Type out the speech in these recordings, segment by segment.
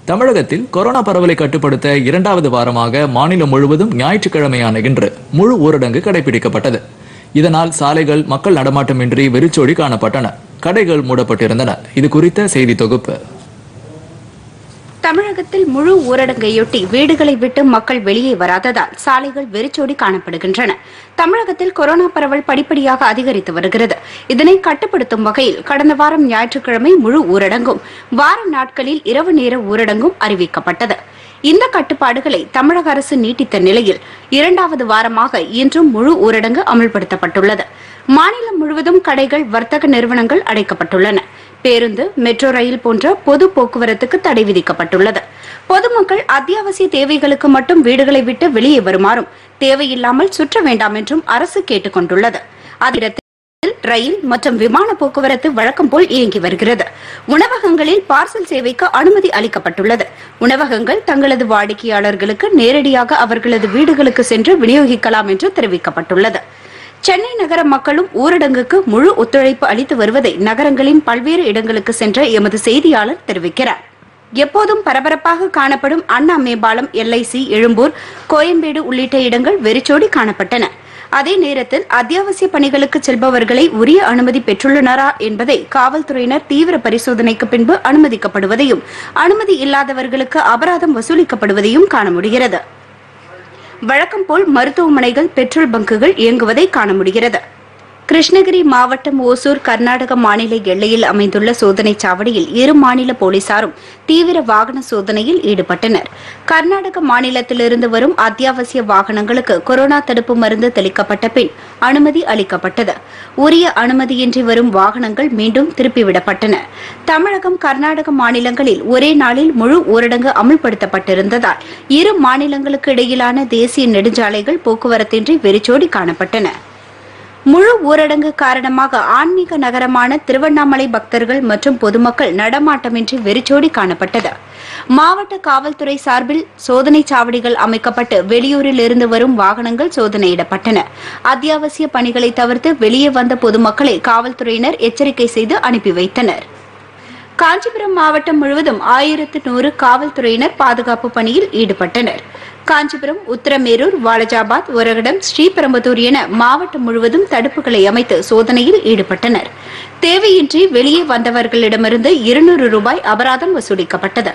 தமிழகத்தில் கொரோனா பரவலை கட்டுப்படுத்த இரண்டாவது வாரமாக மாநிலம் முழுவதும் ஞாயிற்றுக்கிழமையான இன்று முழு ஊரடங்கு கடைபிடிக்கப்பட்டது இதனால் சாலைகள் மக்கள் நடமாட்டமின்றி வெறிச்சோடி காணப்பட்டன கடைகள் மூடப்பட்டிருந்தன இது குறித்த செய்தி தொகுப்பு தமிழகத்தில் முழு ஊரடங்கையொட்டி வீடுகளை விட்டு மக்கள் வெளியே வராததால் சாலைகள் வெறிச்சோடி காணப்படுகின்றன தமிழகத்தில் கொரோனா பரவல் படிப்படியாக அதிகரித்து வருகிறது இதனை கட்டுப்படுத்தும் வகையில் கடந்த வாரம் ஞாயிற்றுக்கிழமை முழு ஊரடங்கும் வார நாட்களில் இரவு நேர ஊரடங்கும் அறிவிக்கப்பட்டது இந்த கட்டுப்பாடுகளை தமிழக அரசு நீட்டித்த நிலையில் இரண்டாவது வாரமாக இன்றும் முழு ஊரடங்கு அமல்படுத்தப்பட்டுள்ளது மாநிலம் முழுவதும் கடைகள் வர்த்தக நிறுவனங்கள் அடைக்கப்பட்டுள்ளன பேருந்து மெட்ரோ ரயில் போன்ற பொது போக்குவரத்துக்கு தடை விதிக்கப்பட்டுள்ளது பொதுமக்கள் அத்தியாவசிய தேவைகளுக்கு மட்டும் வீடுகளை விட்டு வெளியே வருமாறும் தேவையில்லாமல் சுற்ற வேண்டாம் என்றும் அரசு கேட்டுக் கொண்டுள்ளது அதே ரயில் மற்றும் விமான போக்குவரத்து வழக்கம் போல் இயங்கி வருகிறது உணவகங்களில் பார்சல் சேவைக்கு அனுமதி அளிக்கப்பட்டுள்ளது உணவகங்கள் தங்களது வாடிக்கையாளர்களுக்கு நேரடியாக அவர்களது வீடுகளுக்கு சென்று விநியோகிக்கலாம் என்று தெரிவிக்கப்பட்டுள்ளது சென்னை நகர மக்களும் ஊரடங்குக்கு முழு ஒத்துழைப்பு அளித்து வருவதை நகரங்களின் பல்வேறு இடங்களுக்கு சென்ற எமது செய்தியாளர் தெரிவிக்கிறார் எப்போதும் பரபரப்பாக காணப்படும் அண்ணா மேம்பாலம் எல்ஐசி எழும்பூர் கோயம்பேடு உள்ளிட்ட இடங்கள் வெறிச்சோடி காணப்பட்டன அதே நேரத்தில் அத்தியாவசிய பணிகளுக்கு செல்பவர்களை உரிய அனுமதி பெற்றுள்ளனரா என்பதை காவல்துறையினர் தீவிர பரிசோதனைக்கு பின்பு அனுமதிக்கப்படுவதையும் அனுமதி இல்லாதவர்களுக்கு அபராதம் வசூலிக்கப்படுவதையும் காண முடிகிறது வழக்கம் போல் மருத்துவமனைகள் பெட்ரோல் பங்குகள் இயங்குவதை காண முடிகிறது கிருஷ்ணகிரி மாவட்டம் ஓசூர் கர்நாடக மாநில எல்லையில் அமைந்துள்ள சோதனைச் சாவடியில் இரு மாநில போலீசாரும் தீவிர வாகன சோதனையில் ஈடுபட்டனர் கர்நாடக மாநிலத்திலிருந்து வரும் அத்தியாவசிய வாகனங்களுக்கு கொரோனா தடுப்பு மருந்து தெளிக்கப்பட்ட பின் அனுமதி அளிக்கப்பட்டது உரிய அனுமதியின்றி வரும் வாகனங்கள் மீண்டும் திருப்பிவிடப்பட்டன தமிழகம் கர்நாடக மாநிலங்களில் ஒரே நாளில் முழு ஊரடங்கு அமல்படுத்தப்பட்டிருந்ததால் இரு மாநிலங்களுக்கு இடையிலான தேசிய நெடுஞ்சாலைகள் போக்குவரத்தின்றி வெறிச்சோடி காணப்பட்டன முழு ஊரடங்கு காரணமாக ஆன்மீக நகரமான திருவண்ணாமலை பக்தர்கள் மற்றும் பொதுமக்கள் நடமாட்டமின்றி வெறிச்சோடி காணப்பட்டது மாவட்ட காவல்துறை சார்பில் சோதனை சாவடிகள் அமைக்கப்பட்டு வெளியூரில் இருந்து வரும் வாகனங்கள் சோதனையிடப்பட்டன அத்தியாவசிய பணிகளை தவிர்த்து வெளியே வந்த பொதுமக்களை காவல்துறையினர் எச்சரிக்கை செய்து அனுப்பி வைத்தனர் காஞ்சிபுரம் மாவட்டம் முழுவதும் ஆயிரத்து நூறு காவல்துறையினர் பாதுகாப்பு பணியில் ஈடுபட்டனர் காஞ்சிபுரம் உத்தரமேரூர் வாலஜாபாத் ஒரகடம் ஸ்ரீபெரும்புதூர் என மாவட்டம் முழுவதும் தடுப்புகளை அமைத்து சோதனையில் ஈடுபட்டனர் தேவையின்றி வெளியே வந்தவர்களிடமிருந்து இருநூறு ரூபாய் அபராதம் வசூலிக்கப்பட்டது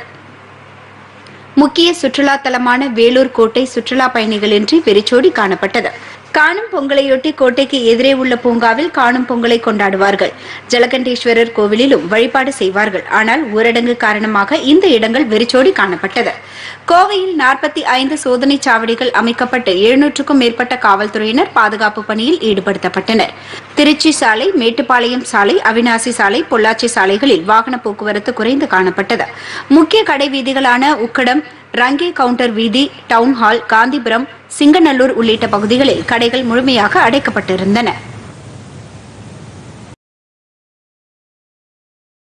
முக்கிய சுற்றுலா தலமான வேலூர் கோட்டை சுற்றுலா பயணிகளின்றி வெறிச்சோடி காணப்பட்டது காணும் பொங்கலையொட்டி கோட்டைக்கு எதிரே உள்ள பூங்காவில் காணும் பொங்கலை கொண்டாடுவார்கள் ஜலகண்டேஸ்வரர் கோவிலிலும் வழிபாடு செய்வார்கள் ஆனால் ஊரடங்கு காரணமாக இந்த இடங்கள் வெறிச்சோடி காணப்பட்டது கோவையில் நாற்பத்தி ஐந்து சோதனை சாவடிகள் அமைக்கப்பட்டு எழுநூற்றுக்கும் மேற்பட்ட காவல்துறையினர் பாதுகாப்பு பணியில் ஈடுபடுத்தப்பட்டனர் திருச்சி சாலை மேட்டுப்பாளையம் சாலை அவினாசி சாலை பொள்ளாச்சி சாலைகளில் வாகன போக்குவரத்து குறைந்து காணப்பட்டது முக்கிய கடை வீதிகளான உக்கடம் ரங்கே கவுண்டர் வீதி டவுன் ஹால் காந்திபுரம் சிங்கநல்லூர் உள்ளிட்ட பகுதிகளில் கடைகள் முழுமையாக அடைக்கப்பட்டிருந்தன